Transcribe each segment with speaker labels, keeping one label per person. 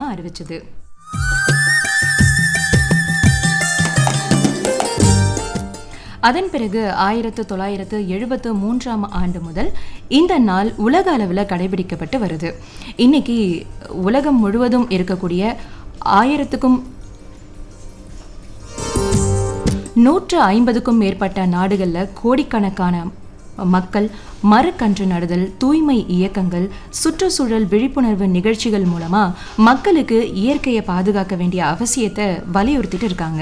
Speaker 1: மூலமாக அறிவிச்சது அதன் பிறகு ஆயிரத்து தொள்ளாயிரத்து எழுபத்து மூன்றாம் ஆண்டு முதல் இந்த நாள் உலக அளவில் கடைபிடிக்கப்பட்டு வருது இன்னைக்கு உலகம் முழுவதும் இருக்கக்கூடிய ஆயிரத்துக்கும் நூற்று ஐம்பதுக்கும் மேற்பட்ட நாடுகளில் கோடிக்கணக்கான மக்கள் மரக்கன்று நடுதல் தூய்மை இயக்கங்கள் சுற்றுச்சூழல் விழிப்புணர்வு நிகழ்ச்சிகள் மூலமா மக்களுக்கு இயற்கையை பாதுகாக்க வேண்டிய அவசியத்தை வலியுறுத்திட்டு இருக்காங்க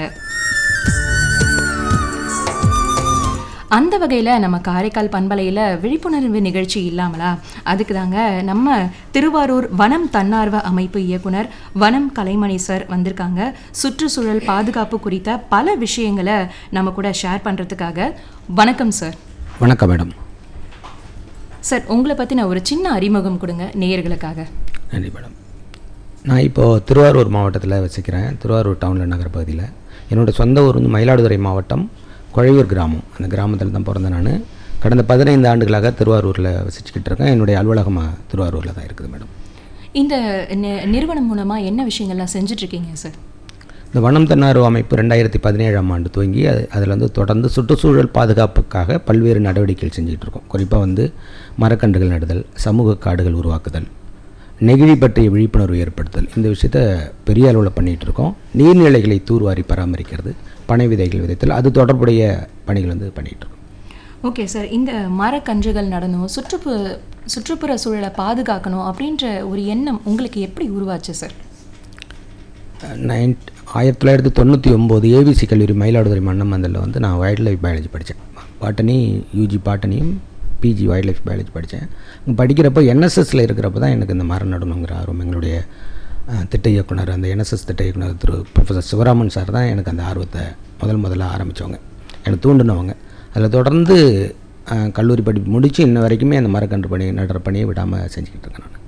Speaker 1: அந்த வகையில் நம்ம காரைக்கால் பண்பலையில் விழிப்புணர்வு நிகழ்ச்சி இல்லாமலா அதுக்கு தாங்க நம்ம திருவாரூர் வனம் தன்னார்வ அமைப்பு இயக்குனர் வனம் கலைமணி சார் வந்திருக்காங்க சுற்றுச்சூழல் பாதுகாப்பு குறித்த பல விஷயங்களை நம்ம கூட ஷேர் பண்ணுறதுக்காக வணக்கம் சார்
Speaker 2: வணக்கம் மேடம்
Speaker 1: சார் உங்களை பற்றின ஒரு சின்ன அறிமுகம் கொடுங்க நேயர்களுக்காக
Speaker 2: நன்றி மேடம் நான் இப்போது திருவாரூர் மாவட்டத்தில் வசிக்கிறேன் திருவாரூர் டவுனில் நகர பகுதியில் என்னோடய சொந்த ஊர் வந்து மயிலாடுதுறை மாவட்டம் குழையூர் கிராமம் அந்த கிராமத்தில் தான் பிறந்தேன் நான் கடந்த பதினைந்து ஆண்டுகளாக திருவாரூரில் வசிச்சுக்கிட்டு இருக்கேன் என்னுடைய அலுவலகமாக திருவாரூரில் தான் இருக்குது மேடம்
Speaker 1: இந்த நி- நிறுவனம் மூலமாக என்ன விஷயங்கள்லாம் செஞ்சுட்ருக்கீங்க சார்
Speaker 2: இந்த வனம் தன்னார்வ அமைப்பு ரெண்டாயிரத்தி பதினேழாம் ஆண்டு துவங்கி அது அதில் வந்து தொடர்ந்து சுற்றுச்சூழல் பாதுகாப்புக்காக பல்வேறு நடவடிக்கைகள் செஞ்சுட்டு இருக்கோம் குறிப்பாக வந்து மரக்கன்றுகள் நடுதல் சமூக காடுகள் உருவாக்குதல் நெகிழி பற்றிய விழிப்புணர்வு ஏற்படுத்தல் இந்த விஷயத்த பெரிய அளவில் பண்ணிகிட்டு இருக்கோம் நீர்நிலைகளை தூர்வாரி பராமரிக்கிறது பனை விதைகள் விதைத்தல் அது தொடர்புடைய பணிகள் வந்து பண்ணிகிட்டு இருக்கோம்
Speaker 1: ஓகே சார் இந்த மரக்கன்றுகள் நடணும் சுற்றுப்பு சுற்றுப்புற சூழலை பாதுகாக்கணும் அப்படின்ற ஒரு எண்ணம் உங்களுக்கு எப்படி உருவாச்சு சார்
Speaker 2: நைன் ஆயிரத்தி தொள்ளாயிரத்தி தொண்ணூற்றி ஒம்பது ஏவிசி கல்லூரி மயிலாடுதுறை மன்னமந்தலில் வந்து நான் வைல்ட் லைஃப் பயாலஜி படித்தேன் பாட்டனி யூஜி பாட்டனியும் பிஜி வைல்ட் லைஃப் பயாலஜி படித்தேன் படிக்கிறப்போ என்எஸ்எஸ்ல இருக்கிறப்ப தான் எனக்கு இந்த மரம் நடணுங்கிற ஆர்வம் எங்களுடைய அஹ், திட்ட இயக்குனர் அந்த என்எஸ்எஸ் திட்ட இயக்குனர் திரு ப்ரொஃபஸர் சிவராமன் சார் தான் எனக்கு அந்த ஆர்வத்தை முதல் முதல்ல ஆரம்பித்தவங்க எனக்கு தூண்டினவங்க அதில் தொடர்ந்து அஹ், கல்லூரி படிப்பு முடித்து இன்ன வரைக்குமே அந்த மரக்கன்று பணி நடுற பணியை விடாமல் செஞ்சுக்கிட்டு இருக்கேன் நான்